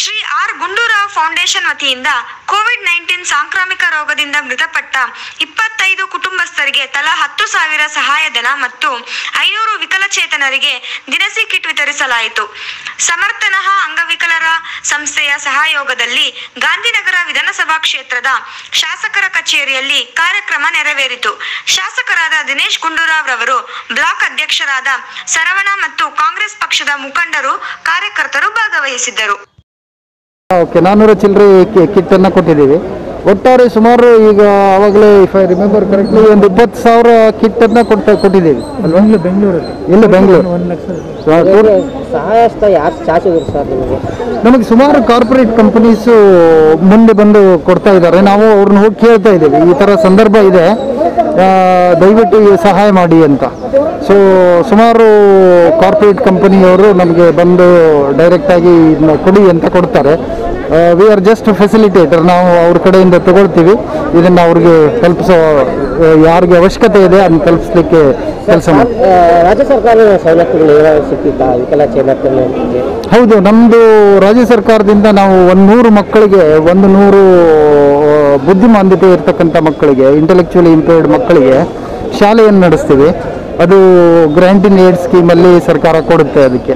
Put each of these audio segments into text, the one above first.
Shri R Gundurao foundation ವತಿಯಿಂದ covid nineteen ಸಾಂಕ್ರಾಮಿಕ ರೋಗದಿಂದ ಮೃತಪಟ್ಟ ಇಪ್ಪತ್ತೈದು ಕುಟುಂಬಸ್ಥರಿಗೆ ತಲಾ ಹತ್ತು ಸಾವಿರ ಸಹಾಯಧನ ಮತ್ತು ಐನೂರು ವಿಕಲಚೇತನರಿಗೆ ದಿನಸಿ ಕಿಟ್ ವಿತರಿಸಲಾಯಿತು ಸಮರ್ಥನಃ ಅಂಗವಿಕಲರ ಸಂಸ್ಥೆಯ ಸಹಯೋಗದಲ್ಲಿ ಗಾಂಧಿನಗರ ವಿಧಾನಸಭಾ ಕ್ಷೇತ್ರದ ಶಾಸಕರ ಕಚೇರಿಯಲ್ಲಿ ಕಾರ್ಯಕ್ರಮ ನೆರವೇರಿತು ಶಾಸಕರಾದ ದಿನೇಶ್ ಗುಂಡೂರಾವ್ ರವರು ಬ್ಲಾಕ್ ಅಧ್ಯಕ್ಷರಾದ ಸರವಣ ಮತ್ತು ಕಾಂಗ್ರೆಸ್ ಪಕ್ಷದ ಮುಖಂಡರು ಕಾರ್ಯಕರ್ತರು ಭಾಗವಹಿಸಿದ್ದರು ಓಕೆ ನಾನ್ನೂರು ಚಿಲ್ಲರೆ ಕಿಟ್ ಅನ್ನ ಕೊಟ್ಟಿದ್ದೀವಿ ಒಟ್ಟಾರೆ ಸುಮಾರು ಈಗ ಅವಾಗಲೇ ಇಫ್ ಐ ರಿಮೆಂಬರ್ ಕರೆಕ್ಟ್ಲಿ ಒಂದು ಇಪ್ಪತ್ತು ಸಾವಿರ ಕಿಟ್ ಅನ್ನ ಕೊಟ್ಟ ಕೊಟ್ಟಿದ್ದೀವಿ ಅಲ್ವಾ ಬೆಂಗಳೂರಲ್ಲಿ ಎಲ್ಲ ಬೆಂಗಳೂರು ಒಂದು ಲಕ್ಷ ಸೊ, ಟೋಟಲ್ ಸಹಾಯಸ್ತ ಯಾರು ಚಾಚಿದ್ರು ಸರ್ ನಿಮಗೆ ನಮಗೆ ಸುಮಾರು ಕಾರ್ಪೊರೇಟ್ ಕಂಪನೀಸು ಮುಂದೆ ಬಂದು ಕೊಡ್ತಾ ಇದ್ದಾರೆ ನಾವು ಅವ್ರನ್ನ ಹೋಗಿ ಕೇಳ್ತಾ ಇದ್ದೀವಿ ಈ ಥರ ಸಂದರ್ಭ ಇದೆ ಆ, ದಯವಿಟ್ಟು ಈ ಸಹಾಯ ಮಾಡಿ ಅಂತ ಸೊ ಸುಮಾರು ಕಾರ್ಪೊರೇಟ್ ಕಂಪನಿಯವರು ನಮಗೆ ಬಂದು ಡೈರೆಕ್ಟಾಗಿ ಇದನ್ನ ಕೊಡಿ ಅಂತ ಕೊಡ್ತಾರೆ ವಿ ಆರ್ ಜಸ್ಟ್ ಫೆಸಿಲಿಟೇಟರ್ ನಾವು ಅವ್ರ ಕಡೆಯಿಂದ ತಗೊಳ್ತೀವಿ ಇದನ್ನು ಅವ್ರಿಗೆ ತಲುಪಿಸೋ ಆ, ಯಾರಿಗೆ ಅವಶ್ಯಕತೆ ಇದೆ ಅದನ್ನ ತಲುಪಿಸ್ಲಿಕ್ಕೆ ಕೆಲಸ ಮಾಡಿ ಆ, ರಾಜ್ಯ ಸರ್ಕಾರದ ಸವಲತ್ತುಗಳು ಏನಾದ್ರು ಸಿಕ್ಕಿತ್ತಾ ವಿಕಲಚೇತನರಿಗೆ ಹೌದು ನಮ್ಮದು ರಾಜ್ಯ ಸರ್ಕಾರದಿಂದ ನಾವು ಒಂದು ನೂರು ಮಕ್ಕಳಿಗೆ ಒಂದು ನೂರು ಆ, ಬುದ್ಧಿಮಾಂದ್ಯತೆ ಇರ್ತಕ್ಕಂಥ ಮಕ್ಕಳಿಗೆ ಇಂಟೆಲೆಕ್ಚುಲಿ ಇಂಪೇರ್ಡ್ ಮಕ್ಕಳಿಗೆ ಶಾಲೆಯನ್ನು ನಡೆಸ್ತೀವಿ ಅದು ಗ್ರ್ಯಾಂಟ್ ಇನ್ ಏಡ್ ಸ್ಕೀಮಲ್ಲಿ ಸರ್ಕಾರ ಕೊಡುತ್ತೆ ಅದಕ್ಕೆ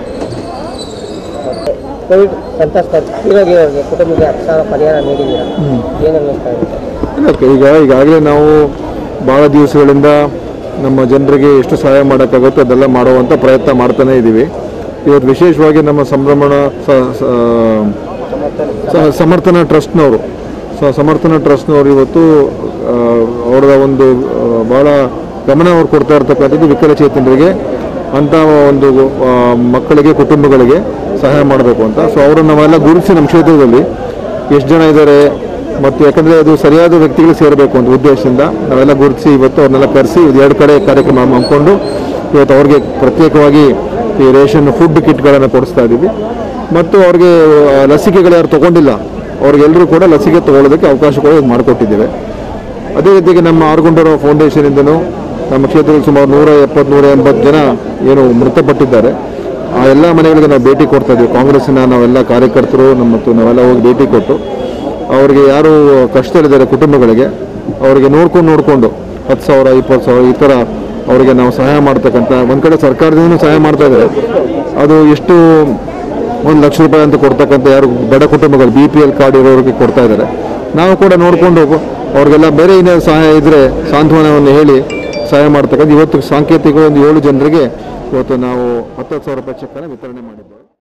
ಕೋವಿಡ್ ಸಂತ್ರಸ್ತ ತೀರೋಗಿಯವರಿಗೆ ಕುಟುಂಬಕ್ಕೆ ಹತ್ತು ಸಾವಿರ ಪರಿಹಾರ ನೀಡಿದ್ದೀರಾ ಏನು ಅನ್ನಿಸ್ತಾ ಇದೆ ಸರ್? ಅದಕ್ಕೆ ಈಗ ಈಗಾಗಲೇ ನಾವು ಭಾಳ ದಿವಸಗಳಿಂದ ನಮ್ಮ ಜನರಿಗೆ ಎಷ್ಟು ಸಹಾಯ ಮಾಡೋಕ್ಕಾಗುತ್ತೋ ಅದೆಲ್ಲ ಮಾಡುವಂಥ ಪ್ರಯತ್ನ ಮಾಡ್ತಾನೆ ಇದ್ದೀವಿ ಇವತ್ತು ವಿಶೇಷವಾಗಿ ನಮ್ಮ ಸಂಭ್ರಮಣ ಸ- ಸ- ಸ- ಸಮರ್ಥನ ಟ್ರಸ್ಟ್ನವರು ಸ ಸಮರ್ಥನ ಟ್ರಸ್ಟ್ನವರು ಇವತ್ತು ಆ, ಅವರ ಒಂದು ಆ, ಭಾಳ ಗಮನ ಅವ್ರು ಕೊಡ್ತಾ ಇರ್ತಕ್ಕಂಥದ್ದು ವಿಕಲಚೇತನರಿಗೆ ಅಂಥ ಒಂದು ಆ, ಮಕ್ಕಳಿಗೆ ಕುಟುಂಬಗಳಿಗೆ ಸಹಾಯ ಮಾಡಬೇಕು ಅಂತ ಸೊ ಅವರನ್ನು ನಾವೆಲ್ಲ ಗುರುತಿಸಿ ನಮ್ಮ ಕ್ಷೇತ್ರದಲ್ಲಿ ಎಷ್ಟು ಜನ ಇದ್ದಾರೆ ಮತ್ತು ಯಾಕಂದರೆ ಅದು ಸರಿಯಾದ ವ್ಯಕ್ತಿಗಳಿಗೆ ಸೇರಬೇಕು ಅಂತ ಉದ್ದೇಶದಿಂದ ನಾವೆಲ್ಲ ಗುರುತಿಸಿ ಇವತ್ತು ಅವ್ರನ್ನೆಲ್ಲ ಕರೆಸಿ ಇದು ಎರಡು ಕಡೆ ಕಾರ್ಯಕ್ರಮ ಹಮ್ಮಿಕೊಂಡು ಇವತ್ತು ಅವ್ರಿಗೆ ಪ್ರತ್ಯೇಕವಾಗಿ ಈ ರೇಷನ್ ಫುಡ್ ಕಿಟ್ಗಳನ್ನು ಕೊಡಿಸ್ತಾ ಇದ್ದೀವಿ ಮತ್ತು ಅವ್ರಿಗೆ ಆ, ಲಸಿಕೆಗಳು ಯಾರು ತೊಗೊಂಡಿಲ್ಲ ಅವ್ರಿಗೆಲ್ಲರೂ ಕೂಡ ಲಸಿಕೆ ತೊಗೊಳ್ಳೋದಕ್ಕೆ ಅವಕಾಶ ಕೂಡ ಇವತ್ತು ಮಾಡಿಕೊಟ್ಟಿದ್ದೇವೆ ಅದೇ ರೀತಿಯಾಗಿ ನಮ್ಮ ಆರುಗೊಂಡರಾವ್ ಫೌಂಡೇಶನಿಂದನೂ ನಮ್ಮ ಕ್ಷೇತ್ರದಲ್ಲಿ ಸುಮಾರು ನೂರ ಎಪ್ಪತ್ತು ನೂರ ಎಂಬತ್ತು ಜನ ಏನು ಮೃತಪಟ್ಟಿದ್ದಾರೆ ಆ ಎಲ್ಲ ಮನೆಗಳಿಗೆ ನಾವು ಭೇಟಿ ಕೊಡ್ತಾ ಇದ್ದೀವಿ ಕಾಂಗ್ರೆಸ್ಸಿನ ನಾವೆಲ್ಲ ಕಾರ್ಯಕರ್ತರು ನಮ್ಮ ಮತ್ತು ನಾವೆಲ್ಲ ಹೋಗಿ ಭೇಟಿ ಕೊಟ್ಟು ಅವರಿಗೆ ಯಾರು ಕಷ್ಟದಲ್ಲಿದ್ದಾರೆ ಕುಟುಂಬಗಳಿಗೆ ಅವರಿಗೆ ನೋಡ್ಕೊಂಡು ನೋಡಿಕೊಂಡು ಹತ್ತು ಸಾವಿರ ಇಪ್ಪತ್ತು ಸಾವಿರ ಈ ಥರ ಅವರಿಗೆ ನಾವು ಸಹಾಯ ಮಾಡ್ತಕ್ಕಂಥ ಒಂದು ಕಡೆ ಸರ್ಕಾರದಿಂದ ಸಹಾಯ ಮಾಡ್ತಾ ಇದ್ದಾರೆ ಅದು ಎಷ್ಟು ಒಂದು ಲಕ್ಷ ರೂಪಾಯಿ ಅಂತ ಕೊಡ್ತಕ್ಕಂಥ ಯಾರು ಬಡ ಕುಟುಂಬಗಳು ಬಿ ಪಿ ಎಲ್ ಕಾರ್ಡ್ ಇರೋರಿಗೆ ಕೊಡ್ತಾ ಇದ್ದಾರೆ ನಾವು ಕೂಡ ನೋಡಿಕೊಂಡು ಅವ್ರಿಗೆಲ್ಲ ಬೇರೆ ಏನಾದ್ರು ಸಹಾಯ ಇದ್ದರೆ ಸಾಂತ್ವನವನ್ನು ಹೇಳಿ ಸಹಾಯ ಮಾಡ್ತಕ್ಕಂಥ ಇವತ್ತು ಸಾಂಕೇತಿಕ ಒಂದು ಏಳು ಜನರಿಗೆ ಇವತ್ತು ನಾವು ಹತ್ತು ಸಾವಿರ ರೂಪಾಯಿ ಚೆಕ್ಕನ್ನು ವಿತರಣೆ ಮಾಡಿ